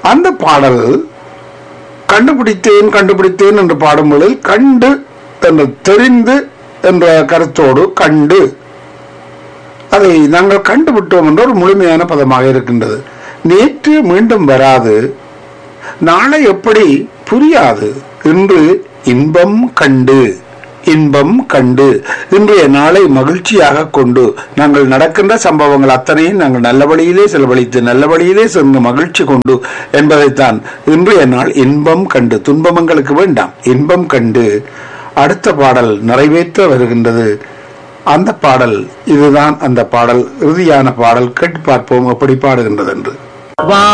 அந்த பாடல் கண்டுபிடித்தேன் கண்டுபிடித்தேன் என்று பாடும்பொழுது கண்டு என்று தெரிந்து என்ற கருத்தோடு கண்டு அதை நாங்கள் கண்டுவிட்டோம் என்ற ஒரு முழுமையான பதமாக இருக்கின்றது நேற்று மீண்டும் வராது நாளை எப்படி புரியாது இன்று இன்பம் கண்டு இன்பம் கண்டு இன்றைய நாளை மகிழ்ச்சியாக கொண்டு நாங்கள் நடக்கின்ற சம்பவங்கள் அத்தனையும் நாங்கள் நல்ல வழியிலே செலவழித்து நல்ல வழியிலே சென்று மகிழ்ச்சி கொண்டு என்பதைத்தான் இன்றைய நாள் இன்பம் கண்டு துன்பமங்களுக்கு வேண்டாம் இன்பம் கண்டு அடுத்த பாடல் நிறைவேற்ற வருகின்றது அந்த பாடல் இதுதான் அந்த பாடல் இறுதியான பாடல் கேட்டு பார்ப்போம் எப்படி பாடுகின்றது என்று வா